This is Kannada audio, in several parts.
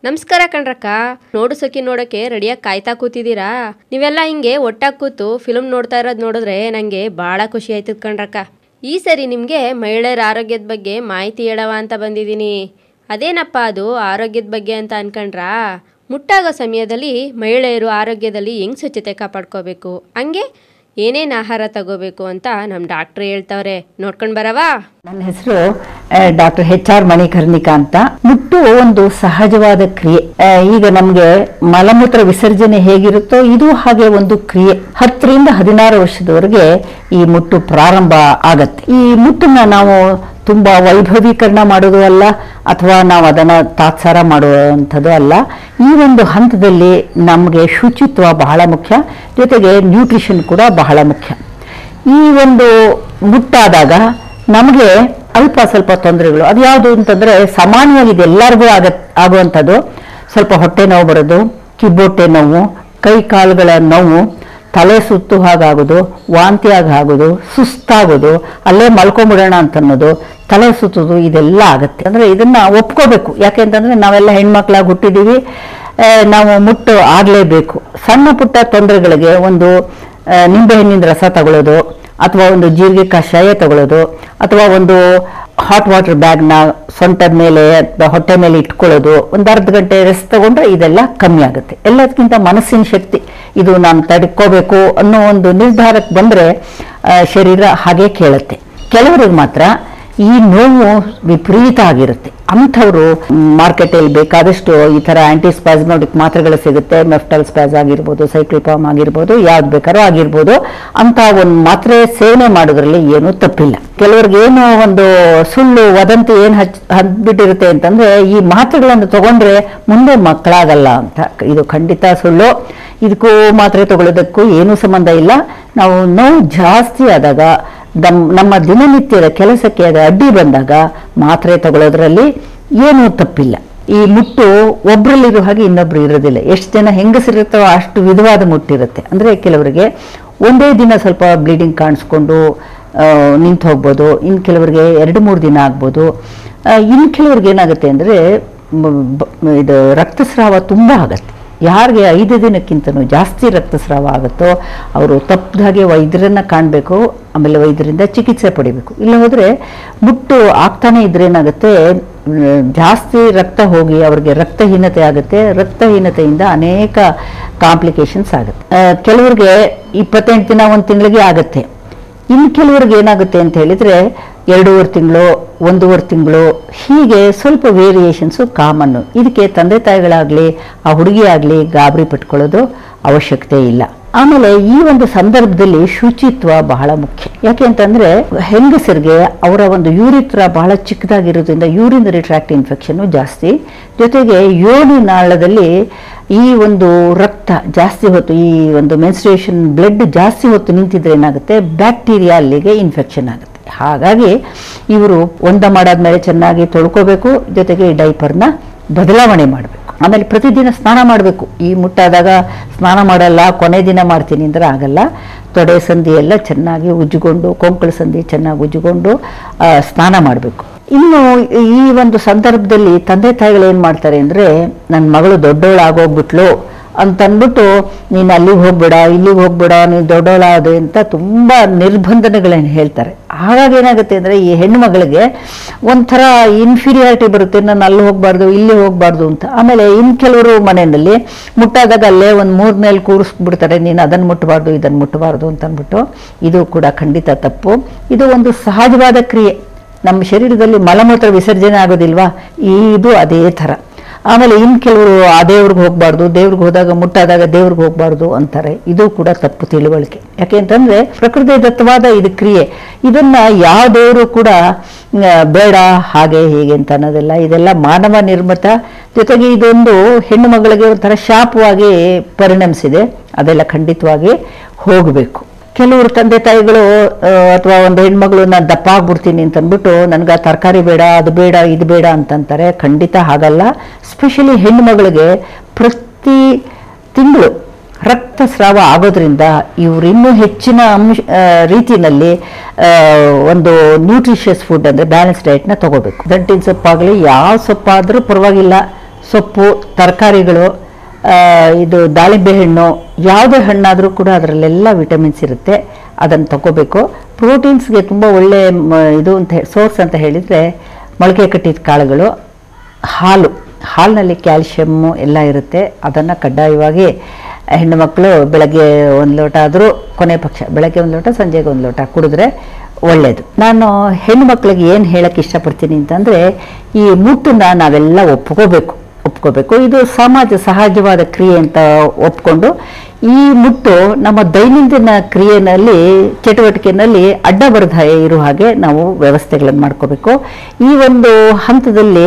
ನಮಸ್ಕಾರ ಕಣ್ರಕ್ಕ ನೋಡು ಸಖಿ ನೋಡಕ್ಕೆ ರೆಡಿಯಾಗಿ ಕಾಯ್ತಾ ಕೂತಿದ್ದೀರಾ ನೀವೆಲ್ಲ ಹಿಂಗೆ ಒಟ್ಟಾಗಿ ಕೂತು ಫಿಲ್ಮ್ ನೋಡ್ತಾ ಇರೋದು ನೋಡಿದ್ರೆ ನಂಗೆ ಭಾಳ ಖುಷಿ ಆಯ್ತದ ಕಣ್ರಕ್ಕ ಈ ಸರಿ ನಿಮಗೆ ಮಹಿಳೆಯರ ಆರೋಗ್ಯದ ಬಗ್ಗೆ ಮಾಹಿತಿ ಹೇಳವ ಅಂತ ಬಂದಿದ್ದೀನಿ ಅದೇನಪ್ಪ ಅದು ಆರೋಗ್ಯದ ಬಗ್ಗೆ ಅಂತ ಅನ್ಕೊಂಡ್ರಾ ಮುಟ್ಟಾಗೋ ಸಮಯದಲ್ಲಿ ಮಹಿಳೆಯರು ಆರೋಗ್ಯದಲ್ಲಿ ಹೆಂಗ್ ಸ್ವಚ್ಛತೆ ಕಾಪಾಡ್ಕೋಬೇಕು ಹಂಗೆ ಏನೇನು ಆಹಾರ ತಗೋಬೇಕು ಅಂತ ನಮ್ಮ ಡಾಕ್ಟ್ರ್ ಹೇಳ್ತವ್ರೆ ನೋಡ್ಕೊಂಡು ಬರವಾ ನನ್ನ ಹೆಸರು ಡಾಕ್ಟರ್ ಎಚ್ ಆರ್ ಮಣಿಕರ್ಣಿಕಾ ಅಂತ ಮುಟ್ಟು ಒಂದು ಸಹಜವಾದ ಕ್ರಿಯೆ ಆ, ಈಗ ನಮ್ಗೆ ಮಲಮೂತ್ರ ವಿಸರ್ಜನೆ ಹೇಗಿರುತ್ತೋ ಇದು ಹಾಗೆ ಒಂದು ಕ್ರಿಯೆ ಹತ್ತರಿಂದ ಹದಿನಾರು ವರ್ಷದವರೆಗೆ ಈ ಮುಟ್ಟು ಪ್ರಾರಂಭ ಆಗತ್ತೆ ಈ ಮುಟ್ಟನ್ನ ನಾವು ತುಂಬಾ ವೈಭವೀಕರಣ ಮಾಡೋದು ಅಲ್ಲ ಅಥವಾ ನಾವು ಅದನ್ನ ತಾತ್ಸಾರ ಮಾಡುವಂಥದ್ದು ಅಲ್ಲ ಈ ಒಂದು ಹಂತದಲ್ಲಿ ನಮಗೆ ಶುಚಿತ್ವ ಬಹಳ ಮುಖ್ಯ ಜೊತೆಗೆ ನ್ಯೂಟ್ರಿಷನ್ ಕೂಡ ಬಹಳ ಮುಖ್ಯ ಈ ಒಂದು ಮುಟ್ಟಾದಾಗ ನಮಗೆ ಅಲ್ಪ ಸ್ವಲ್ಪ ತೊಂದರೆಗಳು ಅದು ಯಾವುದು ಅಂತಂದ್ರೆ ಸಾಮಾನ್ಯವಾಗಿ ಇದು ಎಲ್ಲರಿಗೂ ಆಗ ಆಗುವಂಥದ್ದು ಸ್ವಲ್ಪ ಹೊಟ್ಟೆ ನೋವು ಬರೋದು ಕಿಬ್ಬೊಟ್ಟೆ ನೋವು ಕೈ ಕಾಲುಗಳ ನೋವು ತಲೆ ಸುತ್ತು ಹಾಗಾಗೋದು ವಾಂತಿ ಆಗೋದು ಸುಸ್ತಾಗೋದು ಅಲ್ಲೇ ಮಲ್ಕೊಂಬಿಡೋಣ ಅಂತ ಅನ್ನೋದು ತಲೆ ಸುತ್ತೋದು ಇದೆಲ್ಲ ಆಗುತ್ತೆ ಅಂದ್ರೆ ಇದನ್ನ ಒಪ್ಕೋಬೇಕು ಯಾಕೆಂತಂದ್ರೆ ನಾವೆಲ್ಲ ಹೆಣ್ಮಕ್ಳಾಗಿ ಹುಟ್ಟಿದೀವಿ ಆ, ನಾವು ಮುಟ್ಟು ಆಗ್ಲೇಬೇಕು ಸಣ್ಣ ಪುಟ್ಟ ತೊಂದರೆಗಳಿಗೆ ಒಂದು ಆ, ನಿಂಬೆಹಣ್ಣಿನ ರಸ ತಗೊಳ್ಳೋದು ಅಥವಾ ಒಂದು ಜೀರಿಗೆ ಕಷಾಯ ತಗೊಳ್ಳೋದು ಅಥವಾ ಒಂದು ಹಾಟ್ ವಾಟರ್ ಬ್ಯಾಗ್ನ ಸೊಂಟದ ಮೇಲೆ ಅಥವಾ ಹೊಟ್ಟೆ ಮೇಲೆ ಇಟ್ಕೊಳ್ಳೋದು ಒಂದು ಅರ್ಧ ಗಂಟೆ ರೆಸ್ಟ್ ತಗೊಂಡ್ರೆ ಇದೆಲ್ಲ ಕಮ್ಮಿ ಆಗುತ್ತೆ ಎಲ್ಲದಕ್ಕಿಂತ ಮನಸ್ಸಿನ ಶಕ್ತಿ ಇದು ನಾನು ತಡ್ಕೋಬೇಕು ಅನ್ನೋ ಒಂದು ನಿರ್ಧಾರಕ್ಕೆ ಬಂದ್ರೆ ಆ, ಶರೀರ ಹಾಗೆ ಕೇಳುತ್ತೆ ಕೆಲವರಿಗೆ ಮಾತ್ರ ಈ ನೋವು ವಿಪರೀತ ಆಗಿರುತ್ತೆ ಅಂಥವ್ರು ಮಾರ್ಕೆಟಲ್ಲಿ ಬೇಕಾದಷ್ಟು ಈ ಥರ ಆಂಟಿಸ್ಪಾಸ್ಮೋಟಿಕ್ ಮಾತ್ರೆಗಳು ಸಿಗುತ್ತೆ ಮೆಫ್ಟಲ್ ಸ್ಪ್ಯಾಸ್ ಆಗಿರ್ಬೋದು ಸೈಕ್ಲಿಪಾಮ್ ಆಗಿರ್ಬೋದು ಯಾವ್ದು ಬೇಕಾದ್ರೂ ಆಗಿರ್ಬೋದು ಅಂತ ಒಂದು ಮಾತ್ರೆ ಸೇವನೆ ಮಾಡೋದ್ರಲ್ಲಿ ಏನೂ ತಪ್ಪಿಲ್ಲ ಕೆಲವ್ರಿಗೆ ಏನು ಒಂದು ಸುಳ್ಳು ವದಂತಿ ಏನು ಹಚ್ ಹದ್ಬಿಟ್ಟಿರುತ್ತೆ ಅಂತಂದ್ರೆ ಈ ಮಾತ್ರೆಗಳನ್ನು ತಗೊಂಡ್ರೆ ಮುಂದೆ ಮಕ್ಕಳಾಗಲ್ಲ ಅಂತ ಇದು ಖಂಡಿತ ಸುಳ್ಳು ಇದಕ್ಕೂ ಮಾತ್ರೆ ತಗೊಳ್ಳೋದಕ್ಕೂ ಏನೂ ಸಂಬಂಧ ಇಲ್ಲ ನಾವು ನೋವು ಜಾಸ್ತಿ ಆದಾಗ ದಮ್ ನಮ್ಮ ದಿನನಿತ್ಯದ ಕೆಲಸಕ್ಕೆ ಅದು ಅಡ್ಡಿ ಬಂದಾಗ ಮಾತ್ರೆ ತಗೊಳ್ಳೋದ್ರಲ್ಲಿ ಏನೂ ತಪ್ಪಿಲ್ಲ ಈ ಮುಟ್ಟು ಒಬ್ರಲ್ಲಿರೋ ಹಾಗೆ ಇನ್ನೊಬ್ರು ಇರೋದಿಲ್ಲ ಎಷ್ಟು ಜನ ಹೆಂಗಸರಿರ್ತಾವೋ ಅಷ್ಟು ವಿಧವಾದ ಮುಟ್ಟಿರುತ್ತೆ ಅಂದ್ರೆ ಕೆಲವರಿಗೆ ಒಂದೇ ದಿನ ಸ್ವಲ್ಪ ಬ್ಲೀಡಿಂಗ್ ಕಾಣಿಸ್ಕೊಂಡು ನಿಂತು ಹೋಗ್ಬೋದು ಇನ್ನು ಕೆಲವರಿಗೆ ಎರಡು ಮೂರು ದಿನ ಆಗ್ಬೋದು ಆ, ಇನ್ನು ಕೆಲವ್ರಿಗೆ ಏನಾಗುತ್ತೆ ಅಂದರೆ ಇದು ರಕ್ತಸ್ರಾವ ತುಂಬ ಆಗತ್ತೆ ಯಾರಿಗೆ ಐದು ದಿನಕ್ಕಿಂತನೂ ಜಾಸ್ತಿ ರಕ್ತಸ್ರಾವ ಆಗುತ್ತೋ ಅವರು ತಪ್ಪದಾಗೆ ವೈದ್ಯರನ್ನ ಕಾಣಬೇಕು ಆಮೇಲೆ ವೈದ್ಯರಿಂದ ಚಿಕಿತ್ಸೆ ಪಡಿಬೇಕು ಇಲ್ಲ ಹೋದರೆ ಮುಟ್ಟು ಆಗ್ತಾನೆ ಇದ್ರೆ ಏನಾಗುತ್ತೆ ಮ್, ಜಾಸ್ತಿ ರಕ್ತ ಹೋಗಿ ಅವ್ರಿಗೆ ರಕ್ತಹೀನತೆ ಆಗುತ್ತೆ ರಕ್ತಹೀನತೆಯಿಂದ ಅನೇಕ ಕಾಂಪ್ಲಿಕೇಶನ್ಸ್ ಆಗುತ್ತೆ ಆ, ಕೆಲವ್ರಿಗೆ ಇಪ್ಪತ್ತೆಂಟು ದಿನ ಒಂದು ತಿಂಗಳಿಗೆ ಆಗುತ್ತೆ ಇನ್ನು ಕೆಲವ್ರಿಗೆ ಏನಾಗುತ್ತೆ ಅಂತ ಹೇಳಿದ್ರೆ ಎರಡೂವರೆ ತಿಂಗಳು ಒಂದೂವರೆ ತಿಂಗಳು ಹೀಗೆ ಸ್ವಲ್ಪ ವೇರಿಯೇಷನ್ಸು ಕಾಮನ್ನು ಇದಕ್ಕೆ ತಂದೆ ತಾಯಿಗಳಾಗಲಿ ಆ ಹುಡುಗಿ ಆಗಲಿ ಗಾಬರಿ ಪಟ್ಕೊಳ್ಳೋದು ಅವಶ್ಯಕತೆ ಇಲ್ಲ ಆಮೇಲೆ ಈ ಒಂದು ಸಂದರ್ಭದಲ್ಲಿ ಶುಚಿತ್ವ ಬಹಳ ಮುಖ್ಯ ಯಾಕೆ ಅಂತಂದ್ರೆ ಹೆಂಗಸರಿಗೆ ಅವರ ಒಂದು ಯೂರಿತ್ರ ಬಹಳ ಚಿಕ್ಕದಾಗಿರೋದ್ರಿಂದ ಯೂರಿನರಿ ಟ್ರ್ಯಾಕ್ಟ್ ಇನ್ಫೆಕ್ಷನ್ ಜಾಸ್ತಿ ಜೊತೆಗೆ ಯೋನಿ ನಾಳದಲ್ಲಿ ಈ ಒಂದು ರಕ್ತ ಜಾಸ್ತಿ ಹೊತ್ತು ಈ ಒಂದು ಮೆನ್ಸ್ಟ್ರೇಷನ್ ಬ್ಲಡ್ ಜಾಸ್ತಿ ಹೊತ್ತು ನಿಂತಿದ್ರೆ ಏನಾಗುತ್ತೆ ಬ್ಯಾಕ್ಟೀರಿಯಾ ಅಲ್ಲಿಗೆ ಇನ್ಫೆಕ್ಷನ್ ಆಗುತ್ತೆ ಹಾಗಾಗಿ ಇವರು ಒಂದ ಮಾಡಾದ್ಮೇಲೆ ಚೆನ್ನಾಗಿ ತೊಳ್ಕೋಬೇಕು ಜೊತೆಗೆ ಈ ಡೈಪರ್ನ ಬದಲಾವಣೆ ಮಾಡಬೇಕು ಆಮೇಲೆ ಪ್ರತಿದಿನ ಸ್ನಾನ ಮಾಡಬೇಕು ಈ ಮುಟ್ಟಾದಾಗ ಸ್ನಾನ ಮಾಡಲ್ಲ ಕೊನೆ ದಿನ ಮಾಡ್ತೀನಿ ಅಂದ್ರೆ ಆಗಲ್ಲ ತೊಡೆ ಸಂಧಿ ಎಲ್ಲ ಚೆನ್ನಾಗಿ ಉಜ್ಜಿಕೊಂಡು ಕೊಂಕಣ ಸಂಧಿ ಚೆನ್ನಾಗಿ ಉಜ್ಜಿಕೊಂಡು ಆ, ಸ್ನಾನ ಮಾಡಬೇಕು ಇನ್ನು ಈ ಒಂದು ಸಂದರ್ಭದಲ್ಲಿ ತಂದೆ ತಾಯಿಗಳು ಏನು ಮಾಡ್ತಾರೆ ಅಂದರೆ ನನ್ನ ಮಗಳು ದೊಡ್ಡವಳು ಆಗೋಗ್ಬಿಟ್ಲು ಅಂತಂದ್ಬಿಟ್ಟು ನೀನು ಅಲ್ಲಿಗೆ ಹೋಗ್ಬೇಡ ಇಲ್ಲಿಗೆ ಹೋಗ್ಬೇಡ ನೀನು ದೊಡ್ಡವಳಾದೆ ಅಂತ ತುಂಬ ನಿರ್ಬಂಧನೆಗಳನ್ನು ಹೇಳ್ತಾರೆ ಹಾಗಾಗಿ ಏನಾಗುತ್ತೆ ಅಂದರೆ ಈ ಹೆಣ್ಣು ಮಗಳಿಗೆ ಒಂಥರ ಇನ್ಫೀರಿಯಾರಿಟಿ ಬರುತ್ತೆ ನಾನು ಅಲ್ಲಿ ಹೋಗಬಾರ್ದು ಇಲ್ಲಿ ಹೋಗಬಾರ್ದು ಅಂತ ಆಮೇಲೆ ಇನ್ನು ಕೆಲವರು ಮನೆಯಲ್ಲಿ ಮುಟ್ಟಾದಾಗ ಅಲ್ಲೇ ಒಂದು ಮೂರ್ ಮೇಲೆ ಕೂರಿಸ್ಬಿಡ್ತಾರೆ ನೀನು ಅದನ್ನು ಮುಟ್ಟಬಾರ್ದು ಇದನ್ನು ಮುಟ್ಟಬಾರ್ದು ಅಂತ ಅಂದ್ಬಿಟ್ಟು ಇದು ಕೂಡ ಖಂಡಿತ ತಪ್ಪು ಇದು ಒಂದು ಸಹಜವಾದ ಕ್ರಿಯೆ ನಮ್ಮ ಶರೀರದಲ್ಲಿ ಮಲಮೂತ್ರ ವಿಸರ್ಜನೆ ಆಗೋದಿಲ್ವಾ ಇದು ಅದೇ ಥರ ಆಮೇಲೆ ಇನ್ನು ಕೆಲವರು ಆ ದೇವ್ರಿಗೆ ಹೋಗ್ಬಾರ್ದು ದೇವ್ರಿಗೆ ಹೋದಾಗ ಮುಟ್ಟಾದಾಗ ದೇವ್ರಿಗೆ ಹೋಗ್ಬಾರ್ದು ಅಂತಾರೆ ಇದು ಕೂಡ ತಪ್ಪು ತಿಳುವಳಿಕೆ ಯಾಕೆ ಅಂತಂದ್ರೆ ಪ್ರಕೃತಿ ದತ್ತವಾದ ಇದು ಕ್ರಿಯೆ ಇದನ್ನ ಯಾವ ದೇವರು ಕೂಡ ಆ, ಬೇಡ ಹಾಗೆ ಹೀಗೆ ಅಂತ ಅನ್ನೋದೆಲ್ಲ ಇದೆಲ್ಲ ಮಾನವ ನಿರ್ಮಿತ ಜೊತೆಗೆ ಇದೊಂದು ಹೆಣ್ಣು ಮಗಳಿಗೆ ಒಂಥರ ಶಾಪವಾಗಿ ಪರಿಣಮಿಸಿದೆ ಅದೆಲ್ಲ ಖಂಡಿತವಾಗಿ ಹೋಗಬೇಕು ಕೆಲವರು ತಂದೆ ತಾಯಿಗಳು ಅಥವಾ ಒಂದು ಹೆಣ್ಮಗಳು ನಾನು ದಪ್ಪ ಆಗ್ಬಿಡ್ತೀನಿ ಅಂತ ಅಂದ್ಬಿಟ್ಟು ನನಗೆ ಆ ತರಕಾರಿ ಬೇಡ ಅದು ಬೇಡ ಇದು ಬೇಡ ಅಂತಂತಾರೆ ಖಂಡಿತ ಹಾಗಲ್ಲ ಸ್ಪೆಷಲಿ ಹೆಣ್ಣು ಮಗಳಿಗೆ ಪ್ರತಿ ತಿಂಗಳು ರಕ್ತಸ್ರಾವ ಆಗೋದ್ರಿಂದ ಇವ್ರು ಇನ್ನೂ ಹೆಚ್ಚಿನ ಅಂಶ ಆ, ರೀತಿನಲ್ಲಿ ಆ, ಒಂದು ನ್ಯೂಟ್ರಿಷಿಯಸ್ ಫುಡ್ ಅಂದರೆ ಬ್ಯಾಲೆನ್ಸ್ ಡಯಟ್ನ ತಗೋಬೇಕು ದಂಟಿನ ಸೊಪ್ಪಾಗಲಿ ಯಾವ ಸೊಪ್ಪಾದರೂ ಪರವಾಗಿಲ್ಲ ಸೊಪ್ಪು ತರಕಾರಿಗಳು ಆ, ಇದು ದಾಳಿಂಬೆ ಹಣ್ಣು ಯಾವುದೇ ಹಣ್ಣಾದರೂ ಕೂಡ ಅದರಲ್ಲೆಲ್ಲ ವಿಟಮಿನ್ಸ್ ಇರುತ್ತೆ ಅದನ್ನು ತಗೋಬೇಕು ಪ್ರೋಟೀನ್ಸ್ಗೆ ತುಂಬ ಒಳ್ಳೆ ಮ- ಇದು ಅಂತ ಸೋರ್ಸ್ ಅಂತ ಹೇಳಿದರೆ ಮೊಳಕೆ ಕಟ್ಟಿದ ಕಾಳುಗಳು ಹಾಲು ಹಾಲಿನಲ್ಲಿ ಕ್ಯಾಲ್ಶಿಯಮ್ಮು ಎಲ್ಲ ಇರುತ್ತೆ ಅದನ್ನು ಕಡ್ಡಾಯವಾಗಿ ಹೆಣ್ಣು ಮಕ್ಕಳು ಬೆಳಗ್ಗೆ ಒಂದು ಲೋಟ ಆದರೂ ಕೊನೆ ಪಕ್ಷ ಬೆಳಗ್ಗೆ ಒಂದು ಲೋಟ ಸಂಜೆಗೆ ಒಂದು ಲೋಟ ಕುಡಿದ್ರೆ ಒಳ್ಳೆಯದು ನಾನು ಹೆಣ್ಣು ಮಕ್ಕಳಿಗೆ ಏನು ಹೇಳಕ್ಕೆ ಇಷ್ಟಪಡ್ತೀನಿ ಅಂತಂದರೆ ಈ ಮುಟ್ಟನ್ನ ನಾವೆಲ್ಲ ಒಪ್ಕೋಬೇಕು ಒಪ್ಕೋಬೇಕು ಇದು ಸಮಾಜ ಸಹಜವಾದ ಕ್ರಿಯೆ ಅಂತ ಒಪ್ಕೊಂಡು ಈ ಮುಟ್ಟು ನಮ್ಮ ದೈನಂದಿನ ಕ್ರಿಯೆನಲ್ಲಿ ಚಟುವಟಿಕೆಯಲ್ಲಿ ಅಡ್ಡ ಬರದ ಇರುವ ಹಾಗೆ ನಾವು ವ್ಯವಸ್ಥೆಗಳನ್ನು ಮಾಡ್ಕೋಬೇಕು ಈ ಒಂದು ಹಂತದಲ್ಲಿ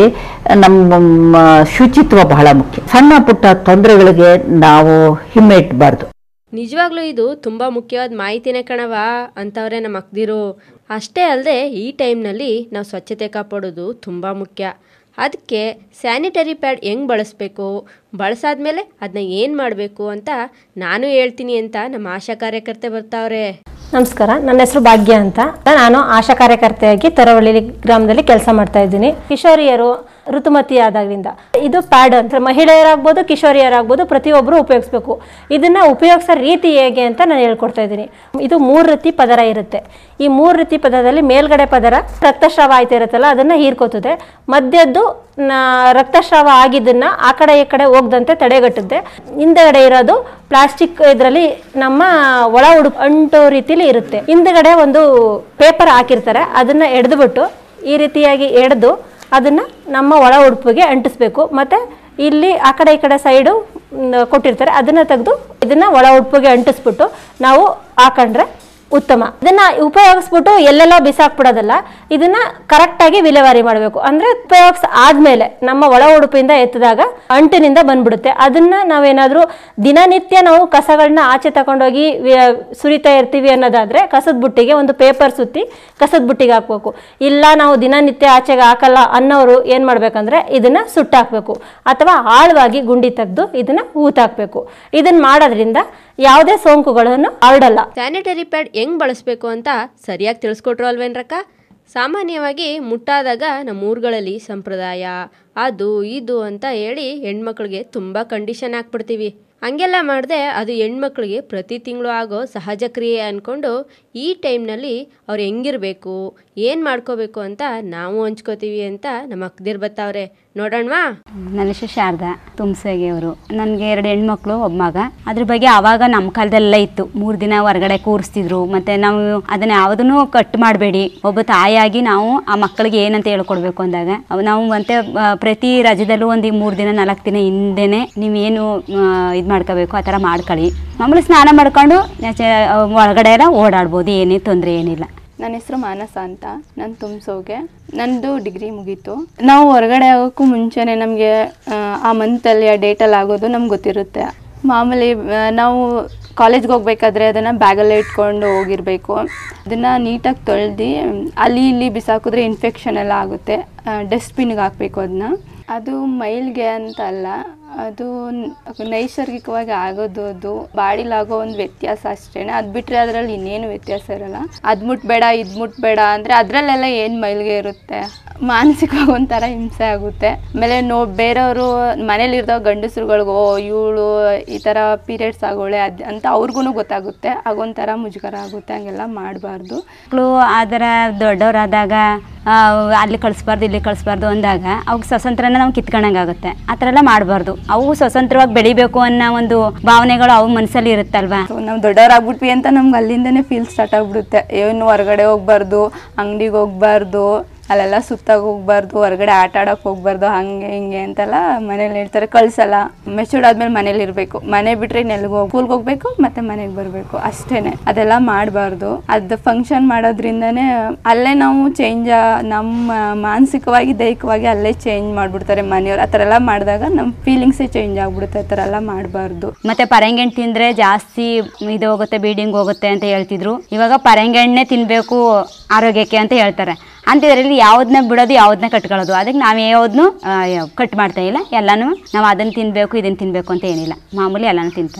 ನಮ್ಮ ಶುಚಿತ್ವ ಬಹಳ ಮುಖ್ಯ ಸಣ್ಣ ಪುಟ್ಟ ತೊಂದರೆಗಳಿಗೆ ನಾವು ಹಿಮ್ಮೆ ಇಟ್ಬಾರ್ದು ನಿಜವಾಗ್ಲೂ ಇದು ತುಂಬ ಮುಖ್ಯವಾದ ಮಾಹಿತಿನೇ ಕಣವ ಅಂತವ್ರೆ ನಮ್ಮ ಅಕ್ದಿರು ಅಷ್ಟೇ ಅಲ್ಲದೆ ಈ ಟೈಮ್ನಲ್ಲಿ ನಾವು ಸ್ವಚ್ಛತೆ ಕಾಪಾಡೋದು ತುಂಬ ಮುಖ್ಯ ಅದಕ್ಕೆ ಸ್ಯಾನಿಟರಿ ಪ್ಯಾಡ್ ಹೆಂಗೆ ಬಳಸಬೇಕು ಬಳಸಾದ್ಮೇಲೆ ಅದನ್ನ ಏನು ಮಾಡಬೇಕು ಅಂತ ನಾನು ಹೇಳ್ತೀನಿ ಅಂತ ನಮ್ಮ ಆಶಾ ಕಾರ್ಯಕರ್ತೆ ಬರ್ತಾವ್ರೆ ನಮಸ್ಕಾರ ನನ್ನ ಹೆಸರು ಭಾಗ್ಯ ಅಂತ ನಾನು ಆಶಾ ಕಾರ್ಯಕರ್ತೆಯಾಗಿ ತರವಳ್ಳಿ ಗ್ರಾಮದಲ್ಲಿ ಕೆಲಸ ಮಾಡ್ತಾ ಇದ್ದೀನಿ ಕಿಶೋರಿಯರು ಋತುಮತಿ ಆದಾಗ್ಲಿಂದ ಇದು ಪ್ಯಾಡ್ ಅಂತ ಮಹಿಳೆಯರಾಗ್ಬೋದು ಕಿಶೋರಿಯರಾಗ್ಬೋದು ಪ್ರತಿಯೊಬ್ಬರು ಉಪಯೋಗಿಸ್ಬೇಕು ಇದನ್ನ ಉಪಯೋಗಿಸೋ ರೀತಿ ಹೇಗೆ ಅಂತ ನಾನು ಹೇಳ್ಕೊಡ್ತಾ ಇದ್ದೀನಿ ಇದು ಮೂರು ರೀತಿ ಪದರ ಇರುತ್ತೆ ಈ ಮೂರು ರೀತಿ ಪದರದಲ್ಲಿ ಮೇಲ್ಗಡೆ ಪದರ ರಕ್ತಸ್ರಾವ ಆಯ್ತಾ ಇರುತ್ತಲ್ಲ ಅದನ್ನ ಹೀರ್ಕೋತದೆ ಮಧ್ಯದ್ದು ನ- ರಕ್ತಸ್ರಾವ ಆಗಿದ್ದನ್ನ ಆ ಕಡೆ ಈ ಕಡೆ ಹೋಗದಂತೆ ತಡೆಗಟ್ಟುತ್ತೆ ಹಿಂದಗಡೆ ಇರೋದು ಪ್ಲಾಸ್ಟಿಕ್ ಇದರಲ್ಲಿ ನಮ್ಮ ಒಳ ಉಡುಪು ಅಂಟು ರೀತಿಲಿ ಇರುತ್ತೆ ಹಿಂದಗಡೆ ಒಂದು ಪೇಪರ್ ಹಾಕಿರ್ತಾರೆ ಅದನ್ನ ಎಡೆದ್ಬಿಟ್ಟು ಈ ರೀತಿಯಾಗಿ ಎಡೆದು ಅದನ್ನ ನಮ್ಮ ಒಳ ಉಡುಪಿಗೆ ಅಂಟಿಸ್ಬೇಕು ಮತ್ತೆ ಇಲ್ಲಿ ಆ ಕಡೆ ಈ ಕಡೆ ಸೈಡು ಕೊಟ್ಟಿರ್ತಾರೆ ಅದನ್ನ ತೆಗೆದು ಇದನ್ನ ಒಳ ಉಡುಪಿಗೆ ಅಂಟಿಸ್ಬಿಟ್ಟು ನಾವು ಹಾಕೊಂಡ್ರೆ ಉತ್ತಮ ಇದನ್ನ ಉಪಯೋಗಿಸ್ಬಿಟ್ಟು ಎಲ್ಲೆಲ್ಲೋ ಬಿಸಾಕ್ಬಿಡೋದಲ್ಲ ಇದನ್ನ ಕರೆಕ್ಟಾಗಿ ವಿಲೇವಾರಿ ಮಾಡಬೇಕು ಅಂದ್ರೆ ಉಪಯೋಗಿಸ್ ಆದ್ಮೇಲೆ ನಮ್ಮ ಒಳ ಉಡುಪಿಂದ ಎತ್ತಿದಾಗ ಅಂಟಿನಿಂದ ಬಂದ್ಬಿಡುತ್ತೆ ಅದನ್ನ ನಾವೇನಾದ್ರೂ ದಿನನಿತ್ಯ ನಾವು ಕಸಗಳನ್ನ ಆಚೆ ತಗೊಂಡೋಗಿ ವಿ- ಸುರಿತಾ ಇರ್ತೀವಿ ಅನ್ನೋದಾದ್ರೆ ಕಸದ ಬುಟ್ಟಿಗೆ ಒಂದು ಪೇಪರ್ ಸುತ್ತಿ ಕಸದ ಬುಟ್ಟಿಗೆ ಹಾಕ್ಬೇಕು ಇಲ್ಲ ನಾವು ದಿನನಿತ್ಯ ಆಚೆಗೆ ಹಾಕಲ್ಲ ಅನ್ನೋರು ಏನ್ ಮಾಡ್ಬೇಕಂದ್ರೆ ಇದನ್ನ ಸುಟ್ಟಾಕ್ಬೇಕು ಅಥವಾ ಆಳವಾಗಿ ಗುಂಡಿ ತೆಗೆದು ಇದನ್ನ ಊತಾಕ್ಬೇಕು ಇದನ್ನ ಮಾಡೋದ್ರಿಂದ ಯಾವುದೇ ಸೋಂಕುಗಳನ್ನು ಹರಡಲ್ಲ ಸ್ಯಾನಿಟರಿ ಪ್ಯಾಡ್ ಹೆಂಗ್ ಬಳಸಬೇಕು ಅಂತ ಸರಿಯಾಗಿ ತಿಳಿಸ್ಕೊಟ್ರು ಅಲ್ವೇನ್ರಕ್ಕ ಸಾಮಾನ್ಯವಾಗಿ ಮುಟ್ಟಾದಾಗ ನಮ್ಮ ಊರುಗಳಲ್ಲಿ ಸಂಪ್ರದಾಯ ಅದು ಇದು ಅಂತ ಹೇಳಿ ಹೆಣ್ಮಕ್ಳಿಗೆ ತುಂಬ ಕಂಡೀಷನ್ ಹಾಕ್ಬಿಡ್ತೀವಿ ಹಂಗೆಲ್ಲ ಮಾಡದೆ ಅದು ಹೆಣ್ಮಕ್ಳಿಗೆ ಪ್ರತಿ ತಿಂಗಳು ಆಗೋ ಸಹಜ ಕ್ರಿಯೆ ಅಂದ್ಕೊಂಡು ಈ ಟೈಮ್ನಲ್ಲಿ ಅವ್ರು ಹೆಂಗಿರಬೇಕು ಏನು ಮಾಡ್ಕೋಬೇಕು ಅಂತ ನಾವು ಹಂಚ್ಕೋತೀವಿ ಅಂತ ನಮ್ಮ ಅಕ್ದಿರ್ ಬತ್ತಾವ್ರೆ ನೋಡೋಣವಾ ನನ್ನ ಹೆಸರು ಶಾರದಾ ತುಮ್ಸಗೆ ಅವರು ನನಗೆ ಎರಡು ಹೆಣ್ಮಕ್ಳು ಒಬ್ಬ ಮಗ ಅದ್ರ ಬಗ್ಗೆ ಆವಾಗ ನಮ್ಮ ಕಾಲದೆಲ್ಲ ಇತ್ತು ಮೂರು ದಿನ ಹೊರಗಡೆ ಕೂರಿಸ್ತಿದ್ರು ಮತ್ತು ನಾವು ಅದನ್ನ ಯಾವುದನ್ನು ಕಟ್ ಮಾಡಬೇಡಿ ಒಬ್ಬ ತಾಯಿಯಾಗಿ ನಾವು ಆ ಮಕ್ಕಳಿಗೆ ಏನಂತ ಹೇಳ್ಕೊಡ್ಬೇಕು ಅಂದಾಗ ಅವ್ ನಾವು ಮತ್ತೆ ಆ, ಪ್ರತಿ ರಜದಲ್ಲೂ ಒಂದು ಮೂರು ದಿನ ನಾಲ್ಕು ದಿನ ಹಿಂದೆನೇ ನೀವೇನು ಇದು ಮಾಡ್ಕೋಬೇಕು ಆ ಥರ ಮಾಡ್ಕೊಳ್ಳಿ ಮಾಮೂಲಿ ಸ್ನಾನ ಮಾಡ್ಕೊಂಡು ಆಚೆ, ಆ, ಒಳಗಡೆ ಎಲ್ಲ ಓಡಾಡ್ಬೋದು ಏನೇ ತೊಂದರೆ ಏನಿಲ್ಲ ನನ್ನ ಹೆಸರು ಮಾನಸ ಅಂತ ನಾನು ತುಮ್ಸೋಗೆ ನಂದು ಡಿಗ್ರಿ ಮುಗೀತು ನಾವು ಹೊರಗಡೆ ಆಗೋಕ್ಕೂ ಮುಂಚೆನೇ ನಮಗೆ ಆ ಮಂತಲ್ಲಿ ಆ ಡೇಟಲ್ಲಿ ಆಗೋದು ನಮ್ಗೆ ಗೊತ್ತಿರುತ್ತೆ ಮಾಮೂಲಿ ಆ, ನಾವು ಕಾಲೇಜ್ಗೆ ಹೋಗ್ಬೇಕಾದ್ರೆ ಅದನ್ನು ಬ್ಯಾಗಲ್ಲೇ ಇಟ್ಕೊಂಡು ಹೋಗಿರಬೇಕು ಅದನ್ನು ನೀಟಾಗಿ ತೊಳೆದು ಅಲ್ಲಿ ಇಲ್ಲಿ ಬಿಸಾಕಿದ್ರೆ ಇನ್ಫೆಕ್ಷನ್ ಎಲ್ಲ ಆಗುತ್ತೆ ಡಸ್ಟ್ಬಿನ್ಗೆ ಹಾಕಬೇಕು ಅದನ್ನ ಅದು ಮೈಲ್ಗೆ ಅಂತ ಅಲ್ಲ ಅದು ನ- ನೈಸರ್ಗಿಕವಾಗಿ ಆಗೋದು ಅದು ಬಾಡಿಲಾಗೋ ಒಂದು ವ್ಯತ್ಯಾಸ ಅಷ್ಟೇನೆ ಅದು ಬಿಟ್ಟರೆ ಅದರಲ್ಲಿ ಇನ್ನೇನು ವ್ಯತ್ಯಾಸ ಇರಲ್ಲ ಅದು ಮುಟ್ಬೇಡ ಇದು ಮುಟ್ಬೇಡ ಅಂದರೆ ಅದರಲ್ಲೆಲ್ಲ ಏನು ಮೈಲ್ಗೆ ಇರುತ್ತೆ ಮಾನಸಿಕವಾಗಿ ಒಂಥರ ಹಿಂಸೆ ಆಗುತ್ತೆ ಆಮೇಲೆ ನೋ ಬೇರೆಯವರು ಮನೇಲಿರೋ ಗಂಡಸ್ರುಗಳ್ಗೆ ಓ ಇವಳು ಈ ಥರ ಪೀರಿಯಡ್ಸ್ ಆಗೋಳೆ ಅದು ಅಂತ ಅವ್ರಿಗೂ ಗೊತ್ತಾಗುತ್ತೆ ಆಗೊಂಥರ ಮುಜುಗರ ಆಗುತ್ತೆ ಹಂಗೆಲ್ಲ ಮಾಡಬಾರ್ದು ಮಕ್ಕಳು ಅದರ ದೊಡ್ಡವರಾದಾಗ ಆ, ಅಲ್ಲಿ ಕಳಿಸ್ಬಾರ್ದು ಇಲ್ಲಿ ಕಳಿಸ್ಬಾರ್ದು ಅಂದಾಗ ಅವ್ಕೆ ಸ್ವತಂತ್ರನ ನಾವು ಕಿತ್ಕೊಂಡಂಗಾಗುತ್ತೆ ಆ ಥರ ಎಲ್ಲ ಮಾಡಬಾರ್ದು ಅವು ಸ್ವತಂತ್ರವಾಗಿ ಬೆಳಿಬೇಕು ಅನ್ನೋ ಒಂದು ಭಾವನೆಗಳು ಅವು ಮನಸ್ಸಲ್ಲಿ ಇರುತ್ತಲ್ವಾ ಸೊ ನಾವು ದೊಡ್ಡವರಾಗ್ಬಿಟ್ವಿ ಅಂತ ನಮ್ಗೆ ಅಲ್ಲಿಂದನೇ ಫೀಲ್ ಸ್ಟಾರ್ಟ್ ಆಗ್ಬಿಡುತ್ತೆ ಏನು ಹೊರಗಡೆ ಹೋಗ್ಬಾರ್ದು ಅಂಗಡಿಗೆ ಹೋಗ್ಬಾರ್ದು ಅಲ್ಲೆಲ್ಲ ಸುತ್ತಾಗ ಹೋಗ್ಬಾರ್ದು ಹೊರಗಡೆ ಆಟ ಆಡೋಕೆ ಹೋಗ್ಬಾರ್ದು ಹಂಗೆ ಹಿಂಗೆ ಅಂತೆಲ್ಲ ಮನೇಲಿ ಹೇಳ್ತಾರೆ ಕಳ್ಸಲ್ಲ ಮೆಚೂರ್ಡ್ ಆದ್ಮೇಲೆ ಮನೇಲಿ ಇರಬೇಕು ಮನೆ ಬಿಟ್ರೆ ನೆಲ್ಗೆ ಹೋಗಿ ಸ್ಕೂಲ್ಗೆ ಹೋಗ್ಬೇಕು ಮತ್ತೆ ಮನೆಗೆ ಬರಬೇಕು ಅಷ್ಟೇನೆ ಅದೆಲ್ಲ ಮಾಡಬಾರ್ದು ಅದು ಫಂಕ್ಷನ್ ಮಾಡೋದ್ರಿಂದನೇ ಅಲ್ಲೇ ನಾವು ಚೇಂಜ್ ನಮ್ಮ ಮಾನಸಿಕವಾಗಿ ದೈಹಿಕವಾಗಿ ಅಲ್ಲೇ ಚೇಂಜ್ ಮಾಡಿಬಿಡ್ತಾರೆ ಮನೆಯವ್ರು ಆ ಥರ ಎಲ್ಲ ಮಾಡಿದಾಗ ನಮ್ಮ ಫೀಲಿಂಗ್ಸೇ ಚೇಂಜ್ ಆಗ್ಬಿಡುತ್ತೆ ಆ ಥರ ಎಲ್ಲ ಮಾಡಬಾರ್ದು ಮತ್ತೆ ಪರಂಗೆಣ್ಣೆ ತಿಂದರೆ ಜಾಸ್ತಿ ಇದು ಹೋಗುತ್ತೆ ಬೀಡಿಂಗ್ ಹೋಗುತ್ತೆ ಅಂತ ಹೇಳ್ತಿದ್ರು ಇವಾಗ ಪರಂಗೆಣ್ಣೆ ತಿನ್ನಬೇಕು ಆರೋಗ್ಯಕ್ಕೆ ಅಂತ ಹೇಳ್ತಾರೆ ಅಂತಿದ್ರಲ್ಲಿ ಯಾವ್ದನ್ನ ಬಿಡೋದು ಯಾವ್ದನ್ನ ಕಟ್ಕೊಳ್ಳೋದು ಅದಕ್ಕೆ ನಾವು ಯಾವ್ದನ್ನು ಕಟ್ ಮಾಡ್ತಾ ಇಲ್ಲ ಎಲ್ಲನೂ ನಾವು ಅದನ್ನು ತಿನ್ನಬೇಕು ಇದನ್ನು ತಿನ್ನಬೇಕು ಅಂತ ಏನಿಲ್ಲ ಮಾಮೂಲಿ ಎಲ್ಲನೂ ತಿಂತಾರೆ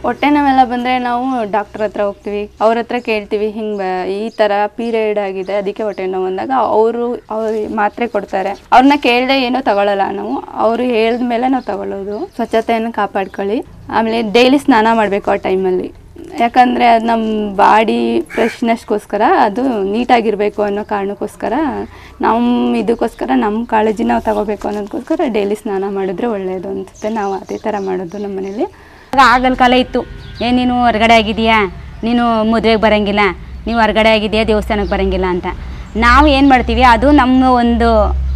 ಹೊಟ್ಟೆ ನೋವೆಲ್ಲ ಬಂದರೆ ನಾವು ಡಾಕ್ಟ್ರ್ ಹತ್ರ ಹೋಗ್ತೀವಿ ಅವ್ರ ಹತ್ರ ಕೇಳ್ತೀವಿ ಹಿಂಗೆ ಈ ಥರ ಪೀರಿಯಡ್ ಆಗಿದೆ ಅದಕ್ಕೆ ಹೊಟ್ಟೆ ನೋವು ಅಂದಾಗ ಅವರು ಅವ್ರು ಮಾತ್ರೆ ಕೊಡ್ತಾರೆ ಅವ್ರನ್ನ ಕೇಳದೆ ಏನೂ ತಗೊಳ್ಳಲ್ಲ ನಾವು ಅವರು ಹೇಳಿದ ಮೇಲೆ ನಾವು ತಗೊಳ್ಳೋದು ಸ್ವಚ್ಛತೆಯನ್ನು ಕಾಪಾಡ್ಕೊಳ್ಳಿ ಆಮೇಲೆ ಡೈಲಿ ಸ್ನಾನ ಮಾಡಬೇಕು ಆ ಟೈಮಲ್ಲಿ ಯಾಕಂದರೆ ಅದು ನಮ್ಮ ಬಾಡಿ ಫ್ರೆಶ್ನೆಸ್ಗೋಸ್ಕರ ಅದು ನೀಟಾಗಿರಬೇಕು ಅನ್ನೋ ಕಾರಣಕ್ಕೋಸ್ಕರ ನಮ್ಮ ಇದಕ್ಕೋಸ್ಕರ ನಮ್ಮ ಕಾಳಜಿ ನಾವು ತಗೋಬೇಕು ಅನ್ನೋದಕ್ಕೋಸ್ಕರ ಡೈಲಿ ಸ್ನಾನ ಮಾಡಿದ್ರೆ ಒಳ್ಳೆಯದು ಅನಿಸುತ್ತೆ ನಾವು ಅದೇ ಥರ ಮಾಡೋದು ನಮ್ಮ ಮನೇಲಿ ಆಗ ಆಗಲ್ ಕಾಲ ಇತ್ತು ಏ ನೀನು ಹೊರಗಡೆ ಆಗಿದೆಯಾ ನೀನು ಮದುವೆಗೆ ಬರೋಂಗಿಲ್ಲ ನೀವು ಹೊರಗಡೆ ಆಗಿದೆಯಾ ದೇವಸ್ಥಾನಕ್ಕೆ ಬರೋಂಗಿಲ್ಲ ಅಂತ ನಾವು ಏನು ಮಾಡ್ತೀವಿ ಅದು ನಮ್ಮ ಒಂದು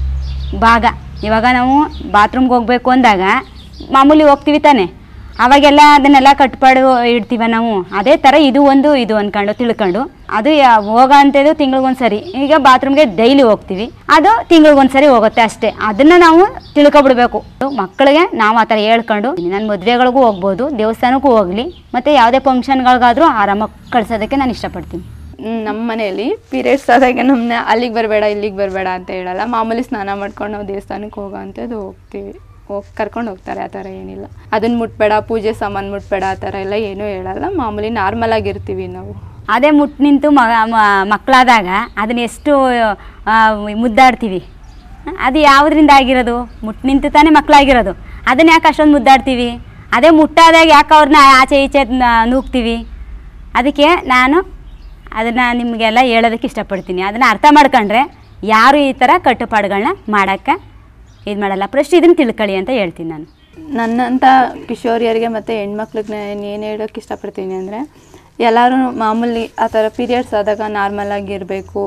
ಭಾಗ ಇವಾಗ ನಾವು ಬಾತ್ರೂಮ್ಗೆ ಹೋಗ್ಬೇಕು ಅಂದಾಗ ಮಾಮೂಲಿ ಹೋಗ್ತೀವಿ ತಾನೆ ಅವಾಗೆಲ್ಲ ಅದನ್ನೆಲ್ಲ ಕಟ್ಪಾಡು ಇಡ್ತೀವ ನಾವು ಅದೇ ಥರ ಇದು ಒಂದು ಇದು ಅಂದ್ಕೊಂಡು ತಿಳ್ಕೊಂಡು ಅದು ಯಾ- ಹೋಗೋ ಅಂಥದ್ದು ತಿಂಗ್ಳಿಗೊಂದು ಸರಿ ಈಗ ಬಾತ್ರೂಮ್ಗೆ ಡೈಲಿ ಹೋಗ್ತೀವಿ ಅದು ತಿಂಗ್ಳಿಗೊಂದು ಸರಿ ಹೋಗುತ್ತೆ ಅಷ್ಟೇ ಅದನ್ನು ನಾವು ತಿಳ್ಕೊಬಿಡ್ಬೇಕು ಮಕ್ಕಳಿಗೆ ನಾವು ಆ ಥರ ಹೇಳ್ಕೊಂಡು ನನ್ನ ಮದುವೆಗಳಿಗೂ ಹೋಗ್ಬೋದು ದೇವಸ್ಥಾನಕ್ಕೂ ಹೋಗಲಿ ಮತ್ತು ಯಾವುದೇ ಫಂಕ್ಷನ್ಗಳಿಗಾದರೂ ಆರಾಮಾಗಿ ಕಳ್ಸೋದಕ್ಕೆ ನಾನು ಇಷ್ಟಪಡ್ತೀನಿ ಹ್ಮ್, ನಮ್ಮ ಮನೆಯಲ್ಲಿ ಪೀರಿಯಡ್ಸ್ ಆದಾಗ ನಮ್ಮನ್ನ ಅಲ್ಲಿಗೆ ಬರಬೇಡ ಇಲ್ಲಿಗೆ ಬರಬೇಡ ಅಂತ ಹೇಳಲ್ಲ ಮಾಮೂಲಿ ಸ್ನಾನ ಮಾಡ್ಕೊಂಡು ನಾವು ದೇವಸ್ಥಾನಕ್ಕೆ ಹೋಗೋ ಅಂಥದ್ದು ಹೋಗ್ತೀವಿ ಹೋಗಿ ಕರ್ಕೊಂಡು ಹೋಗ್ತಾರೆ ಆ ಥರ ಏನಿಲ್ಲ ಅದನ್ನ ಮುಟ್ಬೇಡ ಪೂಜೆ ಸಾಮಾನು ಮುಟ್ಬೇಡ ಆ ಥರ ಎಲ್ಲ ಏನೂ ಹೇಳಲ್ಲ ಮಾಮೂಲಿ ನಾರ್ಮಲ್ ಆಗಿರ್ತೀವಿ ನಾವು ಅದೇ ಮುಟ್ಟು ನಿಂತು ಮ ಮ- ಮಕ್ಕಳಾದಾಗ ಅದನ್ನ ಎಷ್ಟು ಆ, ಮುದ್ದಾಡ್ತೀವಿ ಅದು ಯಾವುದರಿಂದ ಆಗಿರೋದು ಮುಟ್ಟು ನಿಂತು ತಾನೇ ಮಕ್ಕಳಾಗಿರೋದು ಅದನ್ನ ಯಾಕೆ ಅಷ್ಟೊಂದು ಮುದ್ದಾಡ್ತೀವಿ ಅದೇ ಮುಟ್ಟಾದಾಗ ಯಾಕೆ ಅವ್ರನ್ನ ಆಚೆ ಈಚೆ ನ- ನೂಗ್ತೀವಿ ಅದಕ್ಕೆ ನಾನು ಅದನ್ನು ನಿಮಗೆಲ್ಲ ಹೇಳೋದಕ್ಕೆ ಇಷ್ಟಪಡ್ತೀನಿ ಅದನ್ನು ಅರ್ಥ ಮಾಡ್ಕೊಂಡ್ರೆ ಯಾರು ಈ ಥರ ಕಟ್ಟುಪಾಡುಗಳನ್ನ ಮಾಡೋಕ್ಕೆ ಇದು ಮಾಡಲ್ಲ ಫಸ್ಟ್ ಇದನ್ನು ತಿಳ್ಕೊಳ್ಳಿ ಅಂತ ಹೇಳ್ತೀನಿ ನಾನು ನನ್ನಂಥ ಕಿಶೋರಿಯರಿಗೆ ಮತ್ತು ಹೆಣ್ಮಕ್ಳಿಗೆ ನಾನು ಏನು ಹೇಳೋಕ್ಕೆ ಇಷ್ಟಪಡ್ತೀನಿ ಅಂದರೆ ಎಲ್ಲರೂ ಮಾಮೂಲಿ ಆ ಥರ ಪೀರಿಯಡ್ಸ್ ಆದಾಗ ನಾರ್ಮಲ್ ಆಗಿರಬೇಕು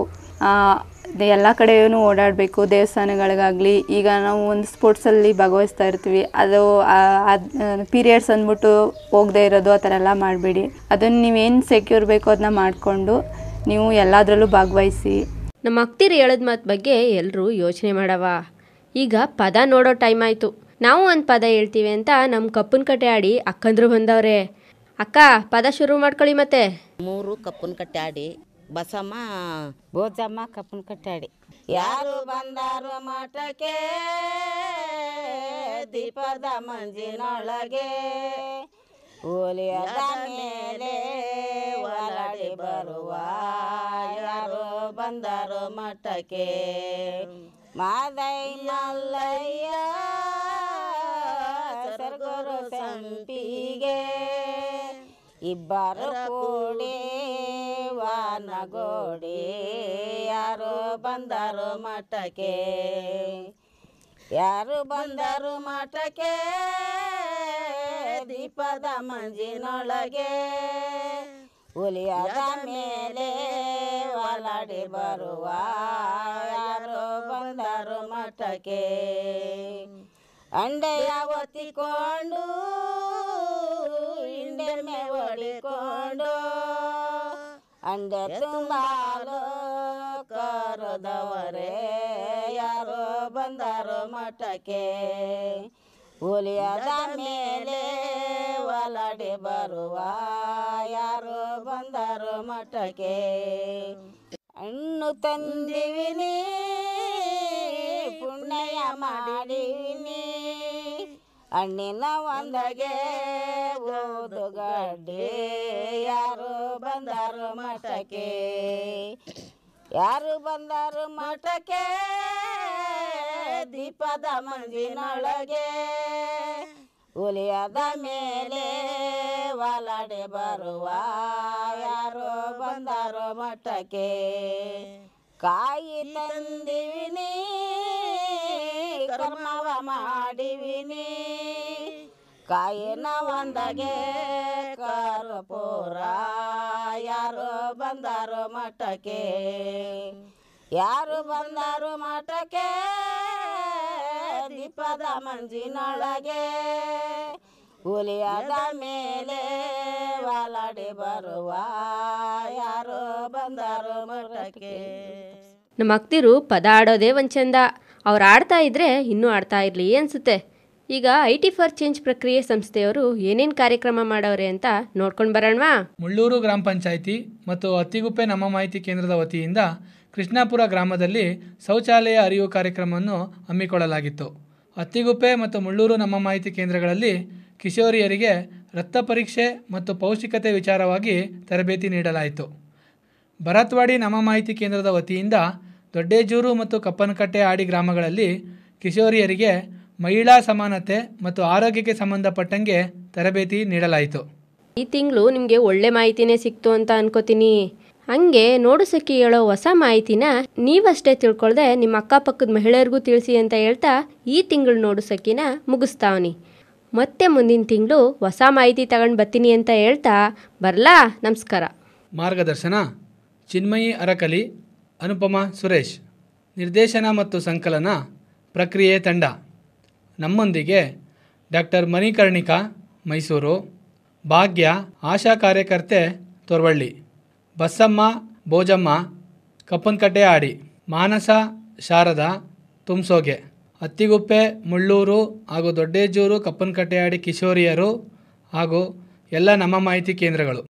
ಎಲ್ಲ ಕಡೆಯೂ ಓಡಾಡಬೇಕು ದೇವಸ್ಥಾನಗಳಿಗಾಗಲಿ ಈಗ ನಾವು ಒಂದು ಸ್ಪೋರ್ಟ್ಸಲ್ಲಿ ಭಾಗವಹಿಸ್ತಾ ಇರ್ತೀವಿ ಅದು ಪೀರಿಯಡ್ಸ್ ಅಂದ್ಬಿಟ್ಟು ಹೋಗದೆ ಇರೋದು ಆ ಥರ ಎಲ್ಲ ಮಾಡಬೇಡಿ ಅದನ್ನು ನೀವೇನು ಸೆಕ್ಯೂರ್ ಬೇಕೋ ಅದನ್ನ ಮಾಡಿಕೊಂಡು ನೀವು ಎಲ್ಲದರಲ್ಲೂ ಭಾಗವಹಿಸಿ ನಮ್ಮ ಅಕ್ತಿರು ಹೇಳದ ಮಾತು ಬಗ್ಗೆ ಎಲ್ಲರೂ ಯೋಚನೆ ಮಾಡವ ಈಗ ಪದ ನೋಡೋ ಟೈಮ್ ಆಯಿತು ನಾವು ಒಂದು ಪದ ಹೇಳ್ತೀವಿ ಅಂತ ನಮ್ಮ ಕಪ್ಪನ ಕಟ್ಟೆ ಆಡಿ ಅಕ್ಕಂದ್ರು ಬಂದವ್ರೆ ಅಕ್ಕ ಪದ ಶುರು ಮಾಡ್ಕೊಳ್ಳಿ ಮತ್ತೆ ಮೂರು ಕಪ್ಪನ ಕಟ್ಟಾಡಿ ಬಸಮ್ಮ ಬೋಜಮ್ಮ ಕಪ್ಪನ ಕಟ್ಟಾಡಿ ಯಾರು ಬಂದಾರು ಮಠಕ್ಕೆ ದೀಪದ ಮಂಜಿನೊಳಗೆ ಓಲಿಯದ ಮೇಲೆ ಒಳಡಿ ಬರುವ ಯಾರು ಬಂದರು ಮಠಕ್ಕೆ ಮಾದೈ ಮಲ್ಲಯ್ಯ ಸರ್ಗುರು ಸಂಪಿಗೆ ಇಬ್ಬರು ಕೂಡಿ ವಾನಗೋಡಿ ಯಾರು ಬಂದರು ಮಠಕ್ಕೆ ಯಾರು ಬಂದರು ಮಠಕ್ಕೆ ದೀಪದ ಮಂಜಿನೊಳಗೆ ಹುಲಿಯದ ಮೇಲೆ ಒಲಡಿ ಬರುವ ಯಾರು ಬಂದರು ಮಠಕ್ಕೆ ಅಂಡೆಯ ಒತ್ತಿಕೊಂಡು ಹಿಂಡೆಮೆ ಹೊಡಿಕೊಂಡು ಅಂಡೆ ತುಂಬಾಲು ಕರೆದವರೇ ಯಾರು ಬಂದರು ಮಠಕ್ಕೆ ಹುಲಿಯದ ಮೇಲೆ ಒಲಡಿ ಬರುವ ಯಾರು ಬಂದರು ಮಠಕ್ಕೆ ಹಣ್ಣು ತಂದಿವಿನಿ ಪುಣ್ಯ ಮಾಡಿವಿನಿ ಹಣ್ಣಿನ ಒಂದಗೆ ಓದುಗಡ್ಡೆ ಯಾರು ಬಂದರು ಮಠಕ್ಕೆ ಯಾರು ಬಂದರು ಮಠಕ್ಕೆ ದೀಪದ ಮಂಜಿನೊಳಗೆ ಹುಲಿಯದ ಮೇಲೆ ಒಲಡೆ ಬರುವ ಯಾರು ಬಂದರು ಮಠಕ್ಕೆ ಕಾಯಿ ತಂದಿವಿನಿ ಕರ್ಮವ ಮಾಡಿವಿನಿ ಕಾಯಿನ ಒಂದಗೆ ಕರ್ಪೂರ ಯಾರು ಬಂದರು ಮಠಕ್ಕೆ ಯಾರು ಬಂದರು ಮಠಕ್ಕೆ ದೀಪದ ಮಂಜಿನೊಳಗೆ ಹುಲಿಯದ ಮೇಲೆ ಒಲಡಿ ಬರುವ ಯಾರು ಬಂದರು ಮಠಕ್ಕೆ ನಮ್ಮ ಅಕ್ತಿರು ಪದ ಆಡೋದೇ ಒಂದು ಚಂದ ಅವ್ರು ಆಡ್ತಾ ಇದ್ರೆ ಇನ್ನೂ ಆಡ್ತಾ ಇರಲಿ ಅನಿಸುತ್ತೆ ಈಗ ಐ ಟಿ ಫಾರ್ ಚೇಂಜ್ ಪ್ರಕ್ರಿಯೆ ಸಂಸ್ಥೆಯವರು ಏನೇನು ಕಾರ್ಯಕ್ರಮ ಮಾಡವ್ರೆ ಅಂತ ನೋಡ್ಕೊಂಡು ಬರೋಣವಾ ಮುಳ್ಳೂರು ಗ್ರಾಮ ಪಂಚಾಯಿತಿ ಮತ್ತು ಅತ್ತಿಗುಪ್ಪೆ ನಮ್ಮ ಮಾಹಿತಿ ಕೇಂದ್ರದ ವತಿಯಿಂದ ಕೃಷ್ಣಾಪುರ ಗ್ರಾಮದಲ್ಲಿ ಶೌಚಾಲಯ ಅರಿವು ಕಾರ್ಯಕ್ರಮವನ್ನು ಹಮ್ಮಿಕೊಳ್ಳಲಾಗಿತ್ತು ಅತ್ತಿಗುಪ್ಪೆ ಮತ್ತು ಮುಳ್ಳೂರು ನಮ್ಮ ಮಾಹಿತಿ ಕೇಂದ್ರಗಳಲ್ಲಿ ಕಿಶೋರಿಯರಿಗೆ ರಕ್ತ ಪರೀಕ್ಷೆ ಮತ್ತು ಪೌಷ್ಟಿಕತೆ ವಿಚಾರವಾಗಿ ತರಬೇತಿ ನೀಡಲಾಯಿತು ಭರತ್ವಾಡಿ ನಮ್ಮ ಮಾಹಿತಿ ಕೇಂದ್ರದ ವತಿಯಿಂದ ದೊಡ್ಡೇಜೂರು ಮತ್ತು ಕಪ್ಪನಕಟ್ಟೆ ಆಡಿ ಗ್ರಾಮಗಳಲ್ಲಿ ಕಿಶೋರಿಯರಿಗೆ ಮಹಿಳಾ ಸಮಾನತೆ ಮತ್ತು ಆರೋಗ್ಯಕ್ಕೆ ಸಂಬಂಧಪಟ್ಟಂಗೆ ತರಬೇತಿ ನೀಡಲಾಯಿತು ಈ ತಿಂಗಳು ನಿಮಗೆ ಒಳ್ಳೆ ಮಾಹಿತಿನೇ ಸಿಕ್ತು ಅಂತ ಅನ್ಕೋತೀನಿ ಹಂಗೆ ನೋಡು ಸಖಿ ಹೇಳೋ ಹೊಸ ಮಾಹಿತಿನ ನೀವಷ್ಟೇ ತಿಳ್ಕೊಳ್ದೆ ನಿಮ್ಮ ಅಕ್ಕಪಕ್ಕದ ಮಹಿಳೆಯರಿಗೂ ತಿಳಿಸಿ ಅಂತ ಹೇಳ್ತಾ ಈ ತಿಂಗಳು ನೋಡು ಸಖಿನ ಮುಗಿಸ್ತಾವನಿ ಮತ್ತೆ ಮುಂದಿನ ತಿಂಗಳು ಹೊಸ ಮಾಹಿತಿ ತಗೊಂಡು ಬರ್ತೀನಿ ಅಂತ ಹೇಳ್ತಾ ಬರಲಾ ನಮಸ್ಕಾರ ಮಾರ್ಗದರ್ಶನ ಚಿನ್ಮಯಿ ಅರಕಲಿ ಅನುಪಮ ಸುರೇಶ್ ನಿರ್ದೇಶನ ಮತ್ತು ಸಂಕಲನ ಪ್ರಕ್ರಿಯೆ ತಂಡ ನಮ್ಮೊಂದಿಗೆ ಡಾಕ್ಟರ್ ಮಣಿಕರ್ಣಿಕಾ ಮೈಸೂರು ಭಾಗ್ಯ ಆಶಾ ಕಾರ್ಯಕರ್ತೆ ತೊರ್ವಳ್ಳಿ ಬಸಮ್ಮ ಬೋಜಮ್ಮ ಕಪ್ಪನಕಟ್ಟೆ ಆಡಿ ಮಾನಸ ಶಾರದಾ ತುಮ್ಸೋಗೆ ಅತ್ತಿಗುಪ್ಪೆ ಮುಳ್ಳೂರು ಹಾಗೂ ದೊಡ್ಡೇಜೂರು ಕಪ್ಪನಕಟ್ಟೆ ಆಡಿ ಕಿಶೋರಿಯರು ಹಾಗೂ ಎಲ್ಲ ನಮ್ಮ ಮಾಹಿತಿ ಕೇಂದ್ರಗಳು